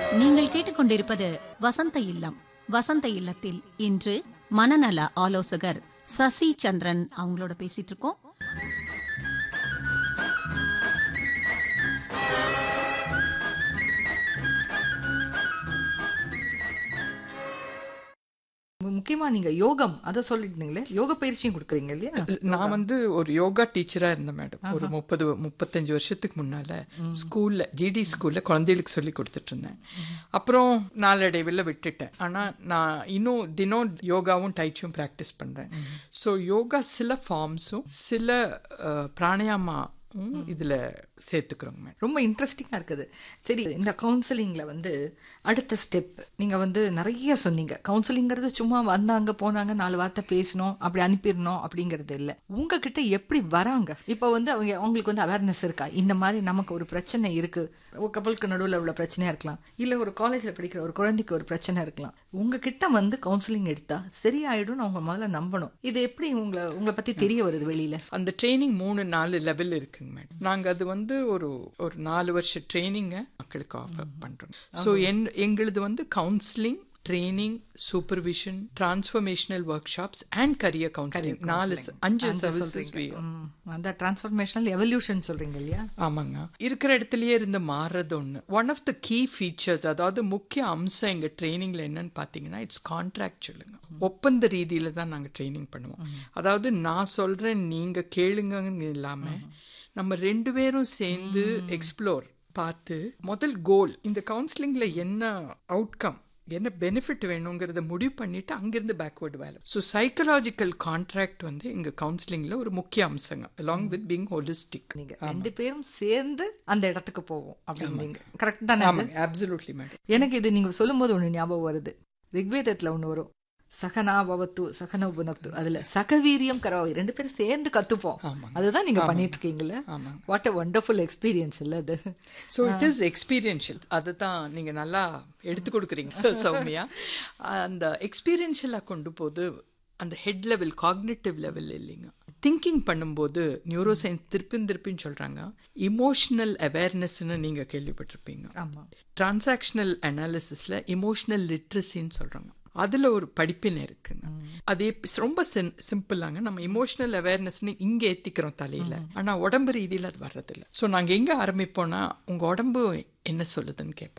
நீங்கள் கேட்டுக்கொண்டிருப்பது வசந்த இல்லம் வசந்த இல்லத்தில் இன்று மனநல ஆலோசகர் சசி சந்திரன் அவங்களோட பேசிட்டு இருக்கோம் முக்கியமா நீங்க யோகம் அதை சொல்லிருந்தீங்களே யோக பயிற்சியும் கொடுக்குறீங்க இல்லையா நான் வந்து ஒரு யோகா டீச்சரா இருந்தேன் மேடம் ஒரு முப்பது முப்பத்தஞ்சு வருஷத்துக்கு முன்னால ஸ்கூல்ல ஜிடி ஸ்கூல்ல குழந்தைகளுக்கு சொல்லி கொடுத்துட்டு இருந்தேன் அப்புறம் நாளடைவில் விட்டுட்டேன் ஆனா நான் இன்னும் தினம் யோகாவும் டைச்சும் ப்ராக்டிஸ் பண்றேன் ஸோ யோகா சில ஃபார்ம்ஸும் சில அஹ், பிராணாயாமா இதுல சேர்த்துக்கிறோங்க மேடம் ரொம்ப இன்ட்ரெஸ்டிங்காக இருக்குது சரி இந்த கவுன்சிலிங்கில் வந்து அடுத்த ஸ்டெப் நீங்கள் வந்து நிறைய சொன்னீங்க கவுன்சிலிங்கிறது சும்மா வந்தாங்க போனாங்க நாலு வார்த்தை பேசணும் அப்படி அனுப்பிடணும் அப்படிங்கிறது இல்லை உங்ககிட்ட எப்படி வராங்க இப்போ வந்து அவங்க அவங்களுக்கு வந்து அவேர்னஸ் இருக்கா இந்த மாதிரி நமக்கு ஒரு பிரச்சனை இருக்குது ஒரு கப்பலுக்கு நடுவில் உள்ள பிரச்சனையாக இருக்கலாம் இல்லை ஒரு காலேஜில் படிக்கிற ஒரு குழந்தைக்கு ஒரு பிரச்சனை இருக்கலாம் உங்ககிட்ட வந்து கவுன்சிலிங் எடுத்தா சரியாயிடும்னு அவங்க முதல்ல நம்பணும் இது எப்படி உங்களை உங்களை பற்றி தெரிய வருது வெளியில் அந்த ட்ரைனிங் மூணு நாலு லெவல் இருக்குங்க மேடம் நாங்க அது வந்து ஒரு ஒரு நாலு வருஷ ட்ரைனிங்கை மக்களுக்கு ஆஃபர் பண்றோம் ஸோ என் எங்களுது வந்து counselling training supervision transformational workshops and career counselling நாலு ச- அஞ்சு சர்வீசஸ் ம், அந்த டிரான்ஸ்ஃபர்மேஷனல் எவல்யூஷன் சொல்கிறீங்க இல்லையா ஆமாங்க இருக்கிற இடத்துலயே இருந்து மாறுறது ஒன்று one of the key features அதாவது முக்கிய அம்சம் எங்கள் ட்ரைனிங்கில் என்னன்னு பார்த்தீங்கன்னா இட்ஸ் கான்ட்ராக்சுவலுங்க ஒப்பந்த ரீதியில தான் நாங்கள் ட்ரைனிங் பண்ணுவோம் அதாவது நான் சொல்கிறேன் நீங்கள் கேளுங்கன்னு இல்லாமல் நம்ம ரெண்டு பேரும் சேர்ந்து எக்ஸ்ப்ளோர் பார்த்து முதல் கோல் இந்த கவுன்சிலிங்கில் என்ன அவுட்கம் என்ன பெனிஃபிட் வேணுங்கிறத முடிவு பண்ணிட்டு அங்கிருந்து பேக்வர்டு வேலை ஸோ சைக்கலாஜிக்கல் கான்ட்ராக்ட் வந்து எங்கள் கவுன்சிலிங்கில் ஒரு முக்கிய அம்சங்க அலாங் வித் பீங் ஹோலிஸ்டிக் நீங்க ரெண்டு பேரும் சேர்ந்து அந்த இடத்துக்கு போவோம் அப்படின்னீங்க கரெக்ட் தானே அது? ஆமாங்க அப்சல்யூட்லி மேடம் எனக்கு இது நீங்க சொல்லும்போது ஒண்ணு ஞாபகம் வருது ரிக்வேதத்துல ஒண்ணு வரும் சகனா பவத்து சகன உபனக்து அதுல சகவீரியம் கரவாவி ரெண்டு பேரும் சேர்ந்து கத்துப்போம் ஆமாங்க. அதுதான் நீங்க பண்ணிட்டு இருக்கீங்கல்ல ஆமாங்க. வாட் அ வண்டர்ஃபுல் எக்ஸ்பீரியன்ஸ் இல்ல அது ஸோ இட் இஸ் எக்ஸ்பீரியன்ஷியல் அதுதான் நீங்கள் நல்லா எடுத்து கொடுக்குறீங்க சௌமியா அந்த எக்ஸ்பீரியன்ஷியலாக கொண்டு போது அந்த ஹெட் லெவல் காக்னிட்டிவ் லெவல் இல்லைங்க திங்கிங் பண்ணும்போது நியூரோ சயின்ஸ் திருப்பியும் திருப்பியும் சொல்கிறாங்க இமோஷனல் அவேர்னஸ்னு நீங்கள் கேள்விப்பட்டிருப்பீங்க ஆமா டிரான்சாக்ஷனல் அனாலிசிஸில் இமோஷனல் லிட்ரஸின்னு சொல்கிறாங்க அதில் ஒரு படிப்பினை இருக்குங்க அது எப்ப- ரொம்ப சின் சிம்பிளாங்க நம்ம இமோஷனல் அவேர்னஸ்னு இங்கே ஏற்றிக்கிறோம் தலையில் ஆனால் உடம்பு ரீதியில் அது வர்றதில்ல ஸோ நாங்கள் எங்கே ஆரம்பிப்போம்னா உங்கள் உடம்பு என்ன சொல்லுதுன்னு கேட்போம்